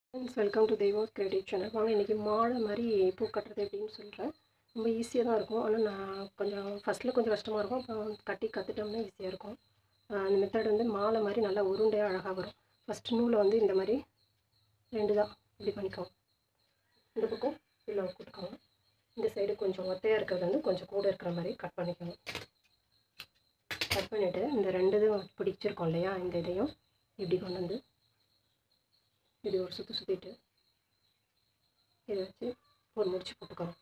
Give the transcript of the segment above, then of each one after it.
Friends welcome to தெய்வாஸ் creative channel வாங்க இன்றைக்கி மாலை மாதிரி பூ கட்டுறது எப்படின்னு சொல்கிறேன் ரொம்ப ஈஸியாக தான் இருக்கும் ஆனால் நான் கொஞ்சம் ஃபஸ்ட்டில் கொஞ்சம் கஷ்டமாக இருக்கும் அப்புறம் கட்டி கற்றுட்டோம்னா ஈஸியாக இருக்கும் ஆஹ் அந்த மெத்தட் வந்து மாலை மாதிரி நல்லா உருண்டையாக அழகாக வரும் ஃபஸ்ட்டு நூலை வந்து இந்த மாதிரி ரெண்டு தான் இப்படி பண்ணிக்கோங்க இந்த பக்கம் இல்லை போட்டுக்கோங்க இந்த சைடு கொஞ்சம் ஒத்தையாக இருக்கிறது வந்து கொஞ்சம் கூட இருக்கிற மாதிரி கட் பண்ணிக்கோங்க கட் பண்ணிவிட்டு இந்த ரெண்டு இதுவும் பிடிச்சிருக்கோம் இல்லையா இந்த இதையும் இப்படி கொண்டு வந்து இது ஒரு சுற்றி சுற்றிட்டு இதை வச்சு ஒரு முடிச்சு போட்டுக்கோங்க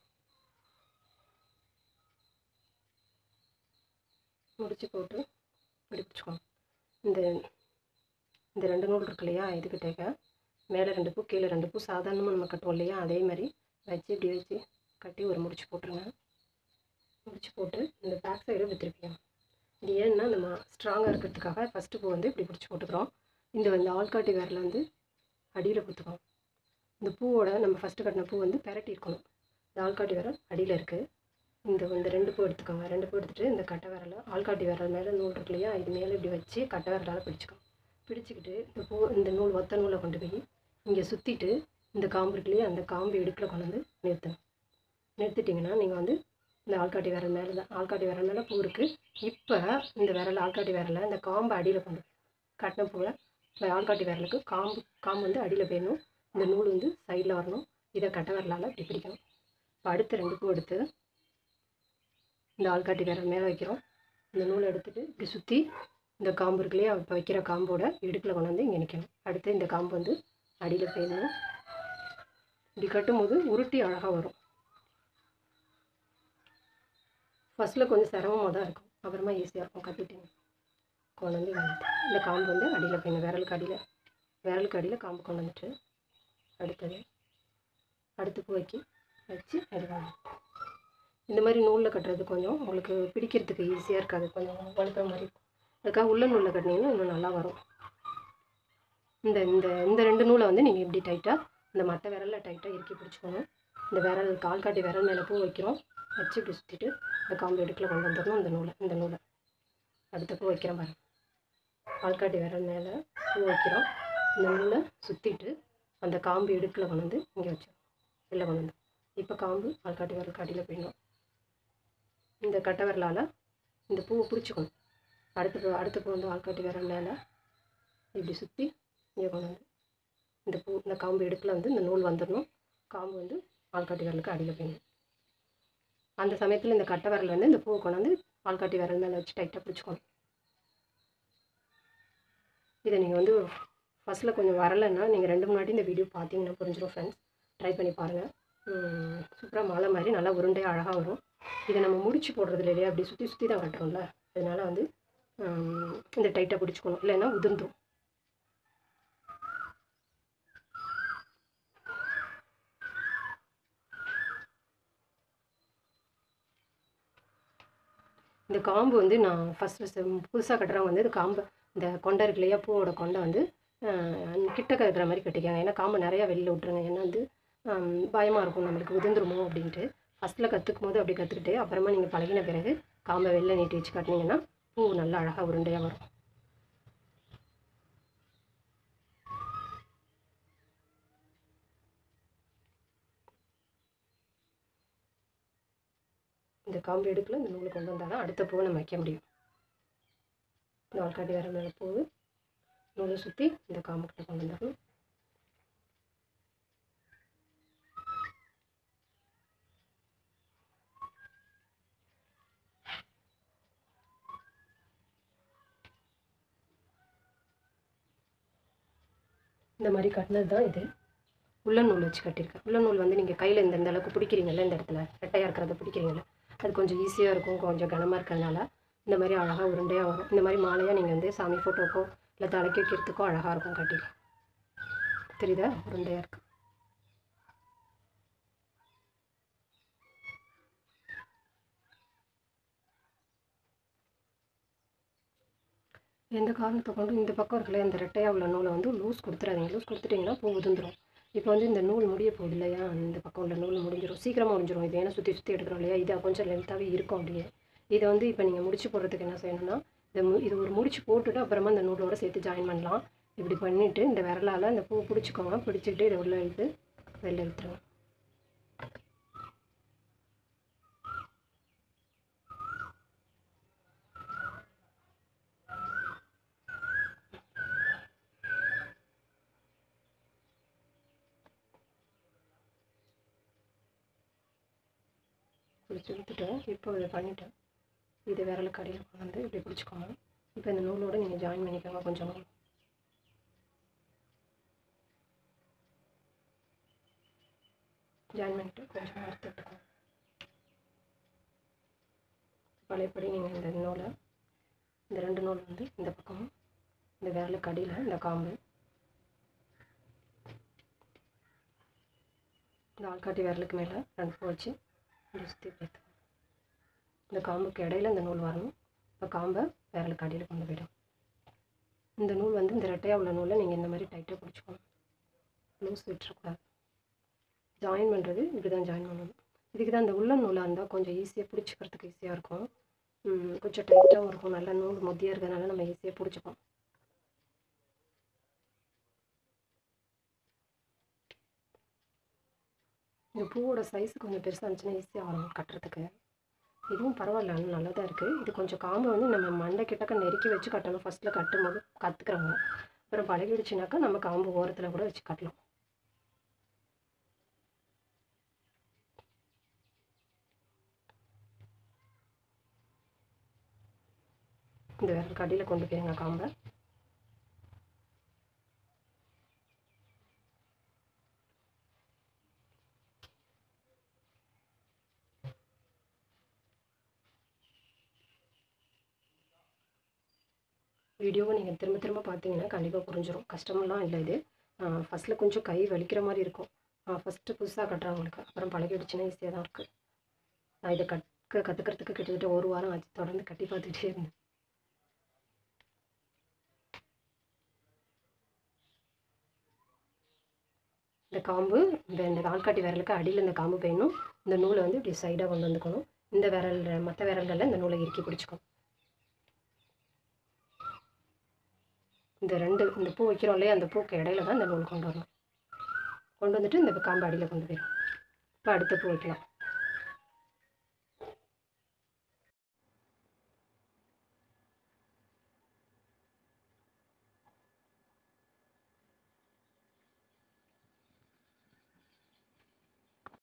முடிச்சு போட்டு இப்படி பிடிச்சிக்கோங்க இந்த இந்த ரெண்டு நூல் இருக்கு இல்லையா இதுக்கிட்டேக்க மேலே ரெண்டு பூ கீழே ரெண்டு பூ சாதாரணமாக நம்ம கட்டுவோம் இல்லையா அதே மாதிரி வச்சு இப்படி வச்சு கட்டி ஒரு முடிச்சு போட்டுருங்க முடிச்சு போட்டு இந்த பேக் சைடு இப்படி திருப்பிக்கோங்க இது ஏன்னா நம்ம ஸ்ட்ராங்காக இருக்கிறதுக்காக ஃபஸ்ட்டு பூ வந்து இப்படி பிடிச்சி போட்டுக்கிறோம் இந்த இந்த ஆள்காட்டி விரல வந்து அடியில் குத்துக்கணும் இந்த பூவோட நம்ம ஃபஸ்ட்டு கட்டின பூ வந்து பெரட்டி இருக்கணும் இந்த ஆள்காட்டி விரல் அடியில் இருக்குது இந்த இந்த ரெண்டு பூ எடுத்துக்கோங்க ரெண்டு பூ எடுத்துகிட்டு இந்த கட்டை விரலை ஆள்காட்டி விரல் மேலே நூல் இருக்கு இல்லையா இது மேலே இப்படி வச்சு கட்டை விரலால் பிடிச்சிக்கோங்க பிடிச்சிக்கிட்டு இந்த பூ இந்த நூல் ஒத்த நூலை கொண்டு போய் இங்கே சுற்றிட்டு இந்த காம்பு இருக்கு இல்லையா அந்த காம்பு இடுக்கில் கொண்டு வந்து நிறுத்தணும் நிறுத்திட்டிங்கன்னா நீங்கள் வந்து இந்த ஆள்காட்டி விரல் மேலே தான் ஆள்காட்டி விரல் மேலே பூ இருக்குது இப்போ இந்த விரல் ஆள்காட்டி விரலை இந்த காம்பு அடியில் கொண்டு போய் கட்டின பூவை இந்த ஆள்காட்டி விரலுக்கு காம்பு காம்பு வந்து அடியில் போயிடணும் இந்த நூல் வந்து சைடில் வரணும் இதை கட்டை விரலால் இப்படி பிடிக்கணும் இப்போ அடுத்த ரெண்டு பூ எடுத்து இந்த ஆள்காட்டி விரல் மேலே வைக்கிறோம் இந்த நூலை எடுத்துகிட்டு இப்படி சுற்றி இந்த காம்பு இருக்கு இல்லையா இப்போ வைக்கிற காம்போட இடுக்கில் கொண்டு வந்து இங்கே நிற்கணும் அடுத்து இந்த காம்பு வந்து அடியில் போயிடணும் இப்படி கட்டும்போது உருட்டி அழகாக வரும் ஃபஸ்ட்டில் கொஞ்சம் சிரமமாக தான் இருக்கும் அப்புறமா ஈஸியாக இருக்கும் கட்டிட்டீங்க கொண்டு வந்து இங்க நிறுத்து. இந்த காம்பு வந்து அடியில் போயிடணும் விரலுக்கு அடியில் விரலுக்கு அடியில் காம்பு கொண்டு வந்துட்டு அடுத்தது அடுத்து பூவைக்கு வச்சு எடுக்கணும் இந்த மாதிரி நூலில் கட்டுறது கொஞ்சம் உங்களுக்கு பிடிக்கிறதுக்கு ஈஸியாக இருக்காது கொஞ்சம் வழுக்கிற மாதிரி இருக்கும் அதுக்காக உள்ள நூலில் கட்டினீங்கன்னா இன்னும் நல்லா வரும் இந்த இந்த இந்த ரெண்டு நூலை வந்து நீங்கள் இப்படி டைட்டாக இந்த மற்ற விரலில் டைட்டாக இறுக்கி பிடிச்சிக்கணும் இந்த விரல் கால் காட்டி விரல் மேலே பூ வைக்கிறோம் வச்சு இப்படி சுற்றிட்டு இந்த காம்பு இடுக்கில் கொண்டு வந்துடணும் இந்த நூலை இந்த நூலை அடுத்த பூ வைக்கிறேன் பாருங்க ஆள்காட்டி விரல் மேலே பூ வைக்கிறோம் இந்த நூலை சுற்றிட்டு அந்த காம்பு இடுக்கில் கொண்டு வந்து இங்கே வச்சிடும் வெளில கொண்டு வந்து இப்போ காம்பு ஆள்காட்டி விரல் காட்டியில் போயிடணும் இந்த கட்டை விரலால் இந்த பூவை பிடிச்சிக்கணும் அடுத்த பூ அடுத்த பூ வந்து ஆள்காட்டி விரல் மேலே இப்படி சுற்றி இங்கே கொண்டு வந்து இந்த பூ இந்த காம்பு இடுக்கில் வந்து இந்த நூல் வந்துடணும் காம்பு வந்து ஆள்காட்டி விரலுக்கு அடியில் போயிடணும் அந்த சமயத்தில் இந்த கட்டை விரல் வந்து இந்த பூவை கொண்டு வந்து ஆள்காட்டி விரல் மேலே வச்சு டைட்டாக பிடிச்சிக்கணும் இதை நீங்கள் வந்து ஃபஸ்ட்டில் கொஞ்சம் வரலைன்னா நீங்கள் ரெண்டு முன்னாடி இந்த வீடியோ பார்த்தீங்கன்னா புரிஞ்சிடும் ஃப்ரெண்ட்ஸ் ட்ரை பண்ணி பாருங்கள் சூப்பராக மலை மாதிரி நல்லா உருண்டையாக அழகாக வரும் இதை நம்ம முடிச்சு போடுறது இல்லையா அப்படி சுற்றி சுற்றி தான் கட்டுறோம்ல அதனால் வந்து ஹம், இந்த டைட்டாக பிடிச்சிக்கணும் இல்லைன்னா உதிர்ந்துடும் இந்த காம்பு வந்து நான் ஃபஸ்ட்டு புதுசாக கட்டுறவங்க வந்து இந்த காம்பு இந்த கொண்டை இருக்கு இல்லையா பூவோட கொண்டை வந்து அஹ், கிட்டக்க இருக்கிற மாதிரி கட்டிக்காங்க ஏன்னா காம்பு நிறையா வெளியில் விட்ருங்க ஏன்னா வந்து பயமாக இருக்கும் நம்மளுக்கு உதிர்ந்துருமோ அப்படின்ட்டு ஃபஸ்ட்டில் கற்றுக்கும் போது அப்படி கற்றுக்கிட்டு அப்புறமா நீங்கள் பழகின பிறகு காம்பை வெளில நீட்டி வச்சு கட்டினீங்கன்னா பூ நல்லா அழகாக உருண்டையாக வரும் இந்த காம்பு எடுக்கல இந்த நூலை கொண்டு வந்தால் தான் அடுத்த பூவை நம்ம வைக்க முடியும் இந்த ஆள்காட்டி வர மேலே பூ நூலை சுற்றி இந்த காம்புக்கிட்ட கொண்டு வந்துடணும் இந்த மாதிரி கட்டினது தான் இது உள்ள நூல் வச்சு கட்டியிருக்கேன் உள்ள நூல் வந்து நீங்கள் கையில் இந்த இந்த அளவுக்கு பிடிக்கிறீங்கல்ல இந்த இடத்துல ரெட்டையாக இருக்கிறத பிடிக்கிறீங்களா அது கொஞ்சம் ஈஸியாக இருக்கும் கொஞ்சம் கனமாக இருக்கிறதுனால இந்த மாதிரி அழகாக உருண்டையாக வரும் இந்த மாதிரி மாலையாக நீங்கள் வந்து சாமி ஃபோட்டோக்கோ இல்லை தலைக்கு வைக்கிறதுக்கோ அழகாக இருக்கும் கட்டி தெரியுதா உருண்டையாக இருக்கு எந்த காரணத்தை கொண்டு இந்த பக்கம் இருக்கல இந்த ரெட்டையாக உள்ள நூலை வந்து லூஸ் கொடுத்துறாதீங்க லூஸ் கொடுத்துட்டிங்கன்னா பூ உதிர்ந்துடும் இப்போ வந்து இந்த நூல் முடிய போகுது இல்லையா இந்த பக்கம் உள்ள நூல் முடிஞ்சிடும் சீக்கிரமாக முடிஞ்சிடும் இது ஏன்னா சுற்றி சுற்றி எடுக்கிறோம் இல்லையா இது கொஞ்சம் லென்த்தாகவே இருக்கும் அப்படியே இதை வந்து இப்போ நீங்கள் முடிச்சு போடுறதுக்கு என்ன செய்யணும்னா இந்த மு இது ஒரு முடிச்சு போட்டுட்டு அப்புறமா இந்த நூலோட சேர்த்து ஜாயின் பண்ணலாம் இப்படி பண்ணிவிட்டு இந்த விரலால் இந்த பூ பிடிச்சிக்கோங்க பிடிச்சிக்கிட்டு இதை உள்ள இழுத்து வெளில இழுத்துருங்க பிடிச்சி இழுத்துட்டேன் இப்போ இதை பண்ணிட்டேன் இது விரல் கடையில் கொண்டு வந்து இப்படி பிடிச்சிக்கோங்க இப்போ இந்த நூலோடு நீங்கள் ஜாயின் பண்ணிக்கோங்க கொஞ்சம் நூல் ஜாயின் பண்ணிட்டு கொஞ்சம் வறுத்து விட்டுக்கோங்க பழையபடி நீங்கள் இந்த நூலை இந்த ரெண்டு நூல் வந்து இந்த பக்கமும் இந்த விரலுக்கு அடியில் இந்த காம்பு இந்த ஆள்காட்டி விரலுக்கு மேலே ரெண்டு பூ வச்சு இப்படி சுற்றி பேத்துக்கணும் இந்த காம்புக்கு இடையில இந்த நூல் வரணும் இப்போ காம்பை விரலுக்கு அடியில் கொண்டு போயிடும் இந்த நூல் வந்து இந்த ரெட்டையாக உள்ள நூலை நீங்கள் இந்த மாதிரி டைட்டாக பிடிச்சிக்கணும் லூஸ் விட்டுறக்கூடாது ஜாயின் பண்ணுறது இப்படி தான் ஜாயின் பண்ணணும் இதுக்கு தான் இந்த உள்ள நூலாக இருந்தால் கொஞ்சம் ஈஸியாக பிடிச்சிக்கிறதுக்கு ஈஸியாக இருக்கும் ம், கொஞ்சம் டைட்டாகவும் இருக்கும் நல்லா நூல் மொத்தியாக இருக்கிறதுனால நம்ம ஈஸியாக பிடிச்சிப்போம் இந்த பூவோட சைஸ் கொஞ்சம் பெருசாக இருந்துச்சுன்னா ஈஸியாக வரும் கட்டுறதுக்கு இதுவும் பரவாயில்ல ஆனால் நல்லா தான் இருக்குது இது கொஞ்சம் காம்பை வந்து நம்ம மண்டை கிட்டக்க நெருக்கி வச்சு கட்டணும் ஃபஸ்ட்டில் கட்டும் போது கற்றுக்குறவங்க அப்புறம் பழகிடுச்சுனாக்கா நம்ம காம்பு ஓரத்தில் கூட வச்சு கட்டலாம் இந்த விரல் கடியில் கொண்டு போயிருங்க காம்பை வீடியோவை நீங்கள் திரும்ப திரும்ப பார்த்தீங்கன்னா கண்டிப்பாக புரிஞ்சிடும் கஷ்டமெல்லாம் இல்லை இது ஃபஸ்ட்டில் கொஞ்சம் கை வலிக்கிற மாதிரி இருக்கும் ஃபஸ்ட்டு புதுசாக கட்டுறவங்களுக்கு அப்புறம் பழகிடுச்சுன்னா ஈஸியாக தான் இருக்குது நான் இதை கற்க கற்றுக்கிறதுக்கு கிட்டத்தட்ட ஒரு வாரம் ஆச்சு தொடர்ந்து கட்டி பார்த்துட்டே இருந்தேன் இந்த காம்பு இந்த இந்த ஆள்காட்டி விரலுக்கு அடியில் இந்த காம்பு போயிடணும் இந்த நூலை வந்து இப்படி சைடாக கொண்டு வந்துக்கணும் இந்த விரல் மற்ற விரல்களில் இந்த நூலை இறுக்கி பிடிச்சிக்கணும் இந்த ரெண்டு இந்த பூ வைக்கிறோம் இல்லையா அந்த பூக்கு இடையில தான் இந்த நூல் கொண்டு வரணும் கொண்டு வந்துட்டு இந்த காம்பு அடியில் கொண்டு போயிடும் இப்போ அடுத்த பூ வைக்கலாம்